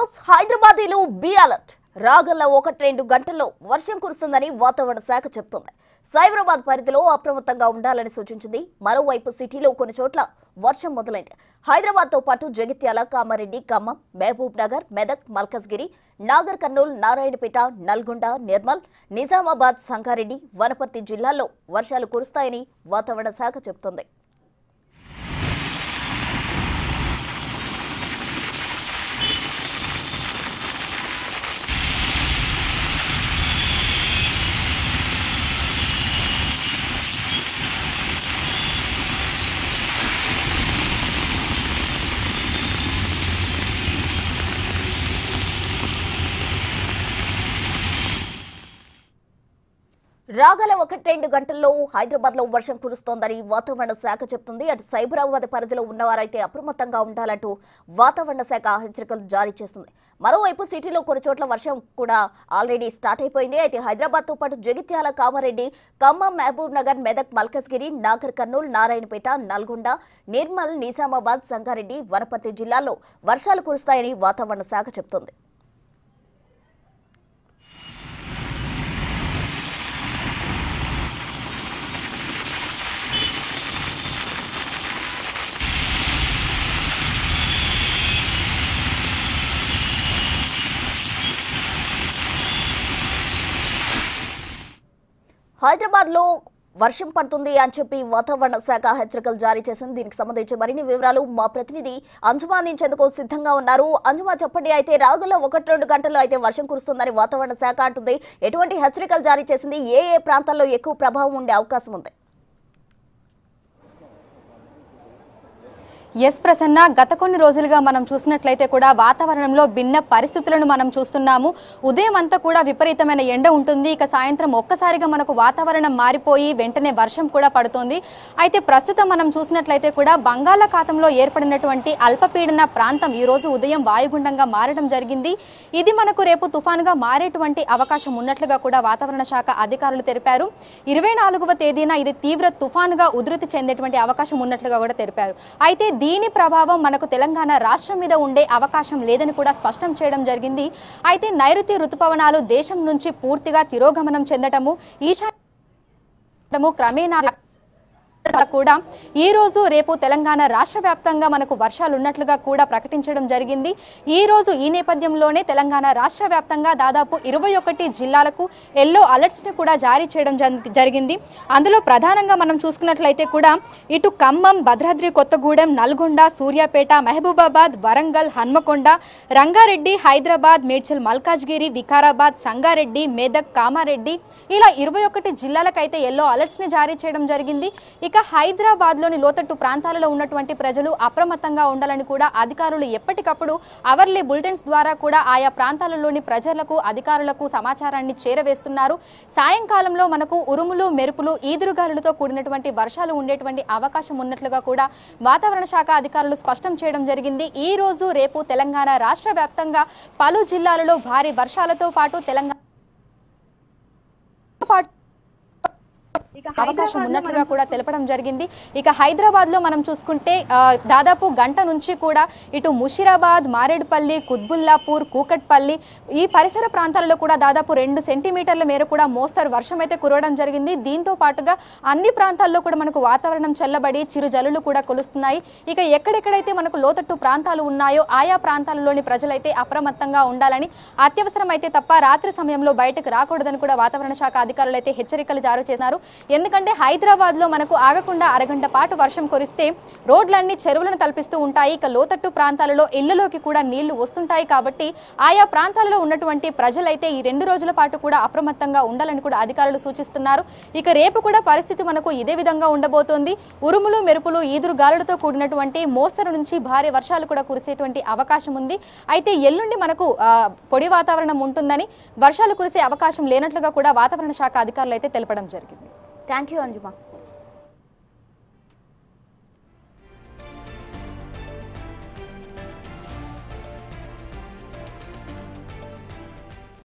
news హైదరాబాదీలు be alert రాగల ఒకటి రెండు గంటల్లో వర్షం కురుస్తుందని వాతావరణ శాఖ చెబుతోంది సైబరాబాద్ పరిధిలో అప్రమత్తంగా ఉండాలని సూచించింది మరోవైపు సిటీలో కొన్ని చోట్ల వర్షం మొదలైంది హైదరాబాద్ తో పాటు జగిత్యాల కామారెడ్డి ఖమ్మం మహబూబ్ నగర్ మెదక్ మల్కజ్గిరి నాగర్ కర్నూల్ నారాయణపేట నల్గొండ నిర్మల్ నిజామాబాద్ సంగారెడ్డి వనపర్తి జిల్లాల్లో వర్షాలు కురుస్తాయని వాతావరణ శాఖ చెబుతోంది రాగల ఒకటి రెండు గంటల్లో హైదరాబాద్ లో వర్షం కురుస్తోందని వాతావరణ శాఖ చెప్తుంది అటు సైబరాబాద్ పరిధిలో ఉన్నవారైతే అప్రమత్తంగా ఉండాలంటూ వాతావరణ శాఖ హెచ్చరికలు జారీ చేస్తుంది మరోవైపు సిటీలో కొన్ని చోట్ల వర్షం కూడా ఆల్రెడీ స్టార్ట్ అయిపోయింది అయితే హైదరాబాద్ తో పాటు జగిత్యాల కామారెడ్డి ఖమ్మం మహబూబ్ నగర్ మెదక్ మల్కజ్గిరి నాగర్ కర్నూల్ నారాయణపేట నల్గొండ నిర్మల్ నిజామాబాద్ సంగారెడ్డి వనపర్తి జిల్లాల్లో వర్షాలు కురుస్తాయని వాతావరణ శాఖ చెబుతోంది హైదరాబాద్ లో వర్షం పడుతుంది అని చెప్పి వాతావరణ శాఖ హెచ్చరికలు జారీ చేసింది దీనికి సంబంధించి మరిన్ని వివరాలు మా ప్రతినిధి అంజుమా అందించేందుకు సిద్ధంగా ఉన్నారు అంజుమా చెప్పండి అయితే రాగుల ఒకటి రెండు గంటల్లో అయితే వర్షం కురుస్తుందని వాతావరణ శాఖ అంటుంది ఎటువంటి హెచ్చరికలు జారీ చేసింది ఏ ఏ ప్రాంతాల్లో ఎక్కువ ప్రభావం ఉండే అవకాశం ఉంది ఎస్ ప్రసన్న గత కొన్ని రోజులుగా మనం చూసినట్లయితే కూడా వాతావరణంలో భిన్న పరిస్థితులను మనం చూస్తున్నాము ఉదయం అంతా కూడా విపరీతమైన ఎండ ఉంటుంది ఇక సాయంత్రం ఒక్కసారిగా మనకు వాతావరణం మారిపోయి వెంటనే వర్షం కూడా పడుతుంది అయితే ప్రస్తుతం మనం చూసినట్లయితే కూడా బంగాళాఖాతంలో ఏర్పడినటువంటి అల్పపీడన ప్రాంతం ఈ రోజు ఉదయం వాయుగుండంగా మారడం జరిగింది ఇది మనకు రేపు తుఫానుగా మారేటువంటి అవకాశం ఉన్నట్లుగా కూడా వాతావరణ శాఖ అధికారులు తెలిపారు ఇరవై నాలుగవ తేదీన ఇది తీవ్ర తుఫానుగా ఉధృతి చెందేటువంటి అవకాశం ఉన్నట్లుగా కూడా తెలిపారు అయితే దీని ప్రభావం మనకు తెలంగాణ రాష్ట్రం మీద ఉండే అవకాశం లేదని కూడా స్పష్టం చేయడం జరిగింది అయితే నైరుతి ఋతుపవనాలు దేశం నుంచి పూర్తిగా తిరోగమనం చెందటము ఈశాన్యము క్రమేణా కూడా ఈ రోజు రేపు తెలంగాణ రాష్ట్ర వ్యాప్తంగా మనకు వర్షాలు ఉన్నట్లుగా కూడా ప్రకటించడం జరిగింది ఈ రోజు ఈ నేపథ్యంలోనే తెలంగాణ రాష్ట్ర వ్యాప్తంగా దాదాపు ఇరవై ఒకటి జిల్లాలకు ఎల్లో అలర్ట్స్ ని కూడా జారీ చేయడం జన్- జరిగింది అందులో ప్రధానంగా మనం చూసుకున్నట్లయితే కూడా ఇటు ఖమ్మం భద్రాద్రి కొత్తగూడెం నల్గొండ సూర్యాపేట మహబూబాబాద్ వరంగల్ హన్మకొండ రంగారెడ్డి హైదరాబాద్ మేడ్చల్ మల్కాజ్గిరి వికారాబాద్ సంగారెడ్డి మేదక్ కామారెడ్డి ఇలా ఇరవై ఒకటి జిల్లాలకైతే ఎల్లో అలర్ట్స్ ని జారీ చేయడం జరిగింది ఇక హైదరాబాద్ లోని లోతట్టు ప్రాంతాలలో ఉన్నటువంటి ప్రజలు అప్రమత్తంగా ఉండాలని కూడా అధికారులు ఎప్పటికప్పుడు అవర్లీ బులెటిన్స్ ద్వారా కూడా ఆయా ప్రాంతాలలోని ప్రజలకు అధికారులకు సమాచారాన్ని చేరవేస్తున్నారు సాయంకాలంలో మనకు ఉరుములు మెరుపులు ఈదురుగాలులతో కూడినటువంటి వర్షాలు ఉండేటువంటి అవకాశం ఉన్నట్లుగా కూడా వాతావరణ శాఖ అధికారులు స్పష్టం చేయడం జరిగింది ఈ రోజు రేపు తెలంగాణ రాష్ట్ర వ్యాప్తంగా పలు జిల్లాలలో భారీ వర్షాలతో పాటు తెలంగాణ పాటు అవకాశం ఉన్నట్లుగా కూడా తెలపడం జరిగింది ఇక హైదరాబాద్ లో మనం చూసుకుంటే ఆ, దాదాపు గంట నుంచి కూడా ఇటు ముషిరాబాద్ మారేడుపల్లి కుత్బుల్లాపూర్ కూకట్పల్లి ఈ పరిసర ప్రాంతాలలో కూడా దాదాపు రెండు సెంటీమీటర్ల మేర కూడా మోస్తరు వర్షం అయితే కురవడం జరిగింది దీంతో పాటుగా అన్ని ప్రాంతాల్లో కూడా మనకు వాతావరణం చల్లబడి చిరు జల్లులు కూడా కొలుస్తున్నాయి ఇక ఎక్కడెక్కడైతే మనకు లోతట్టు ప్రాంతాలు ఉన్నాయో ఆయా ప్రాంతాలలోని ప్రజలైతే అప్రమత్తంగా ఉండాలని అత్యవసరం అయితే తప్ప రాత్రి సమయంలో బయటకు రాకూడదని కూడా వాతావరణ శాఖ అధికారులు అయితే హెచ్చరికలు జారీ చేశారు ఎందుకంటే హైదరాబాద్ లో మనకు ఆగకుండా అరగంట పాటు వర్షం కురిస్తే రోడ్లన్నీ చెరువులను తలపిస్తూ ఉంటాయి ఇక లోతట్టు ప్రాంతాలలో ఇళ్లలోకి కూడా నీళ్లు వస్తుంటాయి కాబట్టి ఆయా ప్రాంతాలలో ఉన్నటువంటి ప్రజలైతే ఈ రెండు రోజుల పాటు కూడా అప్రమత్తంగా ఉండాలని కూడా అధికారులు సూచిస్తున్నారు ఇక రేపు కూడా పరిస్థితి మనకు ఇదే విధంగా ఉండబోతోంది ఉరుములు మెరుపులు ఈదురు గాలులతో కూడినటువంటి మోస్తరు నుంచి భారీ వర్షాలు కూడా కురిసేటువంటి అవకాశం ఉంది అయితే ఎల్లుండి మనకు ఆ, పొడి వాతావరణం ఉంటుందని వర్షాలు కురిసే అవకాశం లేనట్లుగా కూడా వాతావరణ శాఖ అధికారులు అయితే తెలపడం జరిగింది థ్యాంక్ యూ అంజుమా